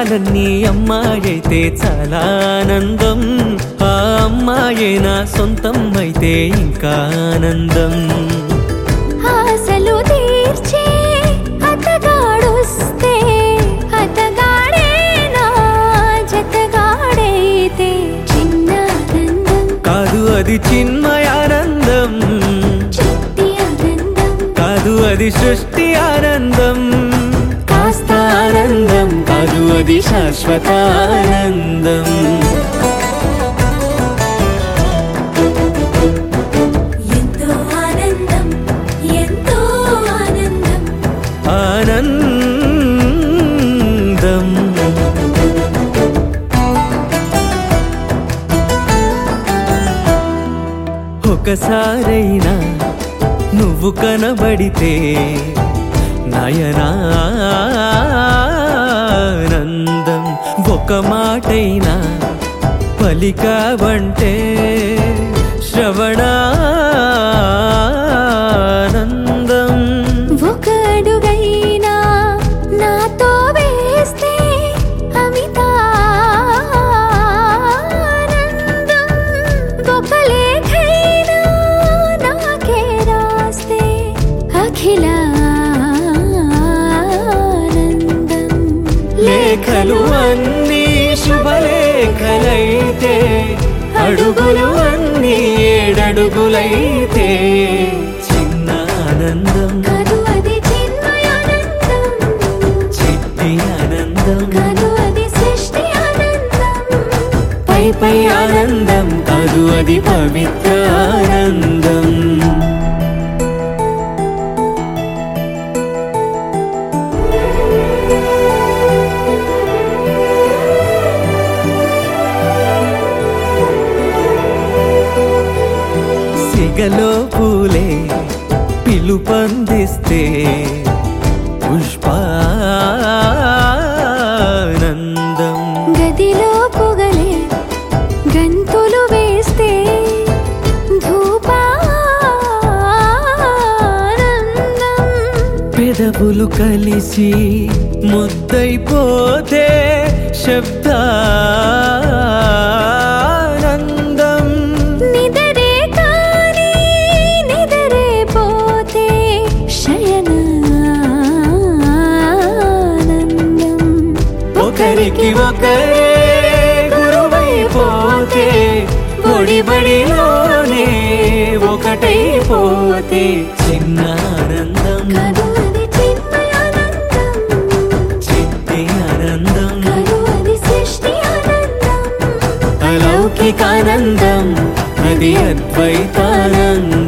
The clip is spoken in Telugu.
కాడన్ని అమ్మాయైతే చాలా ఆనందం ఆ అమ్మాయే నా సొంతం అయితే ఇంకా ఆనందం ఆశలు తీర్చే అతగాడొస్తే అతగాడే నా జతగాడైతే చిన్న ఆనందం కాదు అది చిన్మయానందం చిట్టి ఆనందం కాదు అది సృష్టి ఆనందం కాస్త ఆనందం కాదు అది శాశ్వత ఆనందం ఎంతో ఆనందం ఎంతో ఆనందం ఆనందం ఒకసారైనా నువ్వు కనబడితే నయనానందం ఒక మాటైనా పలికావంటే శ్రవణానందం ఒక అడుగైనా నాతో వేస్తే అమితానందం ఒక లేఖైనా నాకే రాస్తే అఖిలానందం లేఖలు అన్నీ శుభలేఖలైతే అడుగులు అన్నీ ఏడడుగులైతే చిన్న ఆనందం కాదు అది చిన్మయానందం చిట్టి ఆనందం కాదు అది సృష్టి ఆనందం పై పై ఆనందం కాదు అది పవిత్ర ఆనందం సిగలో పూలే పిలుపందిస్తే పుష్పానందం గదిలో పొగలే గంతులు వేస్తే ధూపానందం పెదవులు కలిసి ముద్దైపోతే శబ్దానందం నిదరే కాని నిదరే పోతే శయనానందం ఒకరికి ఒకరే గురువైపోతే బడి బడిలోనే ఒకటైపోతే చిన్న ఆనందం కాదు అది చిన్మయానందం చిట్టి ఆనందం కాదు అది సృష్టి ఆనందం అలౌకికానందం అది అద్వైతానందం